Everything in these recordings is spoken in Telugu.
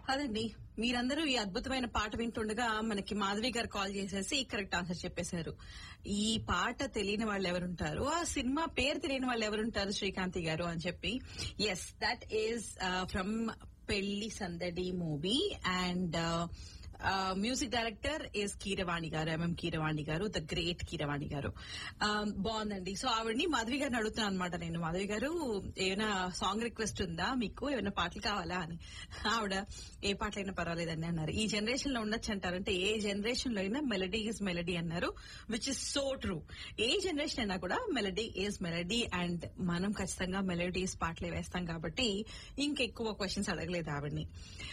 అదండి మీరందరూ ఈ అద్భుతమైన పాట వింటుండగా మనకి మాధవి గారు కాల్ చేసేసి కరెక్ట్ ఆన్సర్ చెప్పేశారు ఈ పాట తెలియని వాళ్ళు ఎవరుంటారు ఆ సినిమా పేరు తెలియని వాళ్ళు ఎవరుంటారు శ్రీకాంతి గారు అని చెప్పి yes that is from Pelli Sandadi movie and music director is Keeravani గారు ఎంఎం కీరవాణి గారు ద గ్రేట్ కీరవాణి గారు Um, బాగుందండి సో ఆవిడని మాధవి గారిని అడుగుతున్నాను అనమాట నేను మాధవి గారు ఏమైనా సాంగ్ రిక్వెస్ట్ ఉందా మీకు ఏమైనా పాటలు కావాలా అని ఆవిడ ఏ పాటలైనా పర్వాలేదండి అన్నారు ఈ జనరేషన్ లో ఉండొచ్చు అంటారంటే ఏ జనరేషన్ లో అయినా మెలడీ ఈజ్ మెలడీ అన్నారు విచ్ ఇస్ సో ట్రూ ఏ జనరేషన్ అయినా కూడా మెలడీ ఈజ్ మెలడీ అండ్ మనం ఖచ్చితంగా మెలడీస్ పాటలే వేస్తాం కాబట్టి ఇంకెక్కువ క్వశ్చన్స్ అడగలేదు ఆవిడని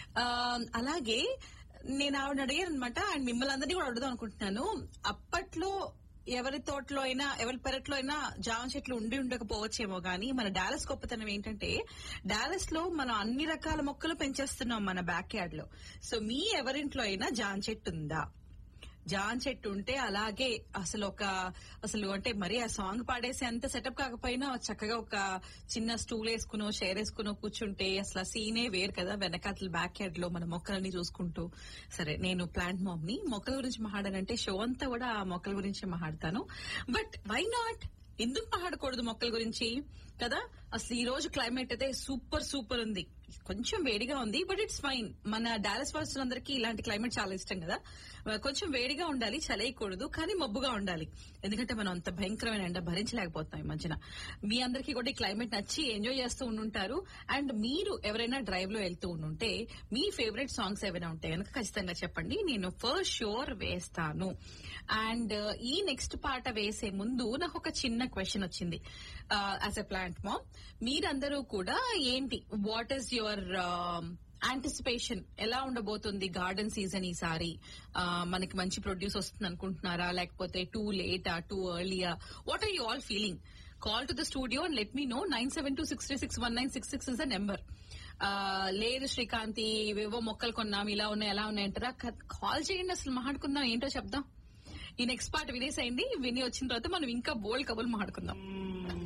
Um, అలాగే నేను ఆవిడ అడిగాను అనమాట అండ్ మిమ్మల్ని అందరినీ కూడా అడుగుదాం అనుకుంటున్నాను అప్పట్లో ఎవరి తోటలో అయినా ఎవరి పెరట్లో అయినా జామ చెట్లు ఉండి ఉండకపోవచ్చేమో గానీ మన డాలస్ గొప్పతనం ఏంటంటే డాలస్ లో మనం అన్ని రకాల మొక్కలు పెంచేస్తున్నాం మన బ్యాక్ యార్డ్ లో సో మీ ఎవరింట్లో అయినా జామ చెట్టు ఉందా జాన్ చెట్టు ఉంటే అలాగే అసలు ఒక అసలు అంటే మరి ఆ సాంగ్ పాడేసి అంత సెటప్ కాకపోయినా చక్కగా ఒక చిన్న స్టూల్ వేసుకునో షేర్ వేసుకునో కూర్చుంటే అసలు ఆ సీనే వేరు కదా వెనకాతల బ్యాక్ యార్డ్ లో మన మొక్కలని చూసుకుంటూ సరే నేను ప్లాంట్ మామ్ ని మొక్కల గురించి మాట్లాడానంటే షో అంతా కూడా ఆ మొక్కల గురించి మాట్లాడతాను బట్ వై నాట్ ఎందుకు మాట్లాడకూడదు మొక్కల గురించి కదా అసలు ఈ రోజు క్లైమేట్ అయితే సూపర్ సూపర్ ఉంది కొంచెం వేడిగా ఉంది బట్ ఇట్స్ ఫైన్ మన డాలస్ వాసులందరికీ ఇలాంటి క్లైమేట్ చాలా ఇష్టం కదా కొంచెం వేడిగా ఉండాలి చలేయకూడదు కానీ మబ్బుగా ఉండాలి ఎందుకంటే మనం అంత భయంకరమైన ఎండ భరించలేకపోతున్నాం ఈ మధ్యన మీ అందరికీ కూడా ఈ క్లైమేట్ నచ్చి ఎంజాయ్ చేస్తూ ఉండుంటారు అండ్ మీరు ఎవరైనా డ్రైవ్ లో వెళ్తూ ఉండుంటే మీ ఫేవరెట్ సాంగ్స్ ఏమైనా ఉంటే కనుక ఖచ్చితంగా చెప్పండి నేను ఫస్ట్ షోర్ వేస్తాను అండ్ ఈ నెక్స్ట్ పాట వేసే ముందు నాకు ఒక చిన్న క్వశ్చన్ వచ్చింది యాజ్ ఎ ప్లాంట్ మామ్ మీరందరూ కూడా ఏంటి వాట్ ఈస్ యువర్ యాంటిసిపేషన్ ఎలా ఉండబోతుంది గార్డెన్ సీజన్ ఈసారి ఆ, మనకి మంచి ప్రొడ్యూస్ వస్తుంది అనుకుంటున్నారా లేకపోతే టూ లేటా టూ ఎర్లియా what are you all feeling call to the studio and let me know nine seven two six three six one nine six six is a number లేదు శ్రీకాంతి ఇవేవో మొక్కలు కొన్నాం ఇలా ఉన్నాయి ఎలా ఉన్నాయి అంటారా కాల్ చేయండి అసలు మాట్లాడుకుందాం ఏంటో చెప్దాం ఈ నెక్స్ట్ పార్ట్ వినేసేయండి విని వచ్చిన తర్వాత మనం ఇంకా బోల్డ్ కబుల్ మాట్లాడుకుందాం